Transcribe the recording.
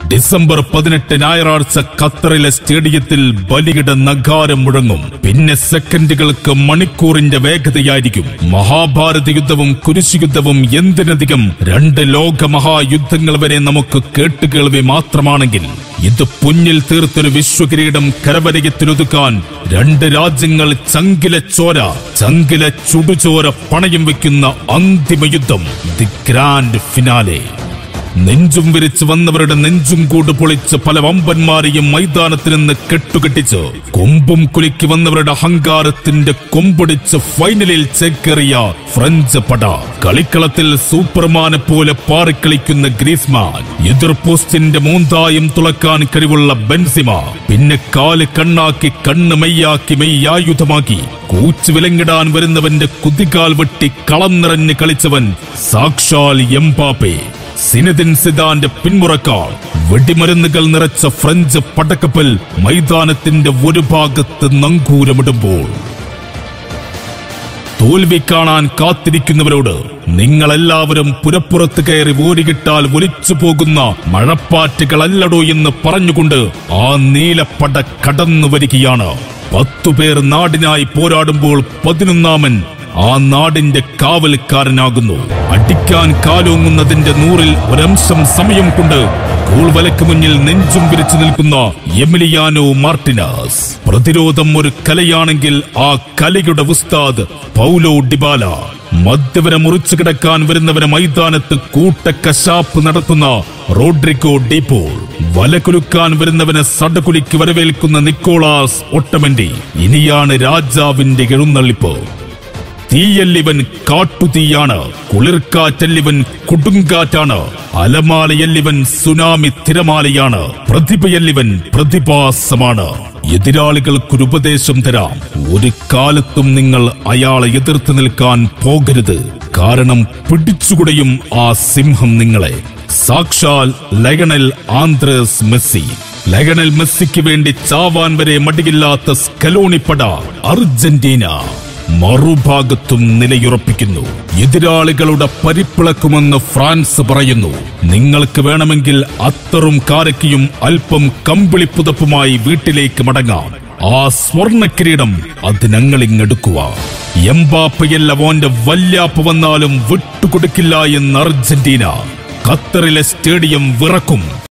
December പതിനെട്ട് ഞായറാഴ്ച ഖത്തറിലെ സ്റ്റേഡിയത്തിൽ ബലിയുടെ നഗാരം മുഴങ്ങും പിന്നെ സെക്കൻഡുകൾക്ക് മണിക്കൂറിന്റെ വേഗതയായിരിക്കും മഹാഭാരത യുദ്ധവും കുരിശു യുദ്ധവും എന്തിനധികം രണ്ട് ലോക മഹായുദ്ധങ്ങൾ വരെ നമുക്ക് കേട്ടുകേൾവി മാത്രമാണെങ്കിൽ ഇത് പുഞ്ഞിൽ തീർത്തൊരു വിശ്വകിരീടം കരവരയത്തിലൊതുക്കാൻ രണ്ട് രാജ്യങ്ങൾ ചങ്കിലെ ചോര ചങ്കിലെ ചുടുചോര പണയം വെക്കുന്ന അന്തിമ യുദ്ധം ദി ഗ്രാൻഡ് ഫിനാലെ നെഞ്ചും വിരിച്ച് വന്നവരുടെ നെഞ്ചും കൂട് പൊളിച്ച് പല വമ്പന്മാരെയും മൈതാനത്തിൽ നിന്ന് കെട്ടുകെട്ടിച്ച് കൊമ്പും കുലുക്കി വന്നവരുടെ അഹങ്കാരത്തിന്റെ കൊമ്പൊടിച്ച് ഫൈനലിൽ ചേക്കേറിയ ഫ്രഞ്ച് പട കളിക്കളത്തിൽ സൂപ്പർമാനെ പോലെ പാറിക്കളിക്കുന്ന ഗ്രീസ്മാൻ എതിർ പോസ്റ്റിന്റെ മൂന്തായും തുളക്കാൻ കഴിവുള്ള ബെൻസിമ പിന്നെ കാല് കണ്ണാക്കി കണ്ണ് മെയ്യാക്കി മെയ്യായുധമാക്കി കൂച്ചു വിലങ്ങിടാൻ വരുന്നവന്റെ കുതികാൽ വെട്ടി കളം നിറഞ്ഞ് കളിച്ചവൻ സാക്ഷാൽ എംപാപ്പെ സിനദിൻ സിദാന്റെ പിന്മുറക്കാൾ വെടിമരുന്നുകൾ നിറച്ച ഫ്രഞ്ച് പടക്കപ്പൽ മൈതാനത്തിന്റെ ഒരു ഭാഗത്ത് നങ്കൂരമിടുമ്പോൾ തോൽവി കാണാൻ കാത്തിരിക്കുന്നവരോട് നിങ്ങളെല്ലാവരും പുരപ്പുറത്ത് കയറി ഓരികിട്ടാൽ ഒലിച്ചു പോകുന്ന മഴപ്പാറ്റുകളല്ലടോ എന്ന് പറഞ്ഞുകൊണ്ട് ആ നീലപ്പട കടന്നു വരികയാണ് പത്തുപേർ നാടിനായി പോരാടുമ്പോൾ പതിനൊന്നാമൻ ആ നാടിന്റെ കാവൽക്കാരനാകുന്നു അടിക്കാൻ കാലോങ്ങുന്നതിന്റെ നൂറിൽ ഒരംശം സമയം കൊണ്ട് ഗോൾ വലക്ക് മുന്നിൽ നെഞ്ചും വിരിച്ചു നിൽക്കുന്ന എമിലിയാനോ മാർട്ടിനാസ് പ്രതിരോധം ഒരു കലയാണെങ്കിൽ ആ കലയുടെ ഉസ്താദ് പൗലോ ഡിബാല മധ്യവരെ മുറിച്ചു കിടക്കാൻ വരുന്നവരെ മൈതാനത്ത് കൂട്ടക്കശാപ്പ് നടത്തുന്ന റോഡ്രിഗോ ഡീപോൾ വലകുലുക്കാൻ വരുന്നവനെ സടകുലിക്ക് വരവേൽക്കുന്ന നിക്കോളാസ് ഒട്ടമന്റി ഇനിയാണ് രാജാവിന്റെ എഴുന്നള്ളിപ്പ് തീയല്ലിവൻ കാട്ടുതീയാണ് കുളിർക്കാറ്റല്ലിവൻ കൊടുങ്കാറ്റാണ് അലമാലയല്ലിവൻ സുനാമി തിരമാലയാണ് പ്രതിഭയല്ലിവൻ പ്രതിഭാസമാണ് എതിരാളികൾക്കൊരു ഉപദേശം തരാം ഒരു കാലത്തും നിങ്ങൾ അയാളെ എതിർത്ത് നിൽക്കാൻ പോകരുത് കാരണം പിടിച്ചുകുടയും ആ സിംഹം നിങ്ങളെ സാക്ഷാൽ ലയണൽ ആന്ത്രസ് മെസ്സി ലയണൽ മെസ്സിക്ക് വേണ്ടി ചാവാൻ വരെ മടിയില്ലാത്ത സ്കലോണിപ്പട അർജന്റീന മറുഭാഗത്തും നിലയുറപ്പിക്കുന്നു എതിരാളികളുടെ പരിപ്പിളക്കുമെന്ന് ഫ്രാൻസ് പറയുന്നു നിങ്ങൾക്ക് വേണമെങ്കിൽ അത്തറും കാരക്കിയും അല്പം കമ്പിളിപ്പുതപ്പുമായി വീട്ടിലേക്ക് മടങ്ങാം ആ സ്വർണ്ണ കിരീടം അത് ഞങ്ങളിങ്ങെടുക്കുക എംബാപ്പയല്ല ഓന്റെ വല്യാപ്പ് വന്നാലും വിട്ടുകൊടുക്കില്ല എന്ന് അർജന്റീന ഖത്തറിലെ സ്റ്റേഡിയം വിറക്കും